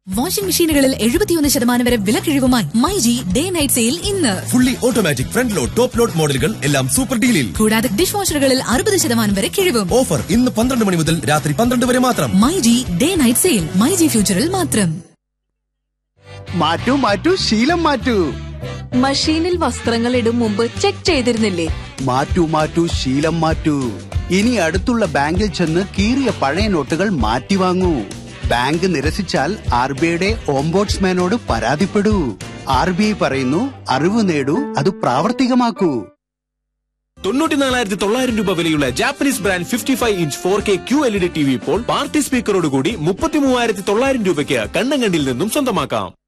washing മെഷീനുകളിൽ എഴുപത്തിയൊന്ന് ശതമാനം വരെ വിലക്കിഴിവുമായി മൈജി ഡേ നൈറ്റ് സെയിൽ ഇന്ന് fully automatic front load top load മോഡലുകൾ എല്ലാം സൂപ്പർ ഡീലിൽ കൂടാതെ ഡിഷ് വാഷറുകളിൽ അറുപത് ശതമാനം വരെ കിഴിവും ഓഫർ ഇന്ന് പന്ത്രണ്ട് മണി മുതൽ രാത്രി പന്ത്രണ്ട് വരെ മാത്രം myG day night sale myG ഫ്യൂച്ചറിൽ മാത്രം മാറ്റൂ മാറ്റൂ ശീലം മാറ്റൂ മഷീനിൽ വസ്ത്രങ്ങൾ ഇടും മുമ്പ് ചെക്ക് ചെയ്തിരുന്നില്ലേ മാറ്റൂ മാറ്റൂ ശീലം മാറ്റൂ ഇനി അടുത്തുള്ള ബാങ്കിൽ ചെന്ന് കീറിയ പഴയ നോട്ടുകൾ മാറ്റി വാങ്ങൂ ബാങ്ക് നിരസിച്ചാൽ ആർ ബി ഐയുടെ ഓംബോട്സ്മാനോട് പരാതിപ്പെടൂ ആർ ബി ഐ പറയുന്നു അറിവ് നേടൂ അത് പ്രാവർത്തികമാക്കൂ തൊണ്ണൂറ്റിനാലായിരത്തി തൊള്ളായിരം രൂപ വിലയുള്ള Japanese brand fifty five inch four K Q L E D T V ഇപ്പോൾ പാർട്ടി സ്പീക്കറോട് കൂടി മുപ്പത്തി മൂവായിരത്തി തൊള്ളായിരം രൂപയ്ക്ക് കണ്ണങ്കണ്ടിൽ നിന്നും സ്വന്തമാക്കാം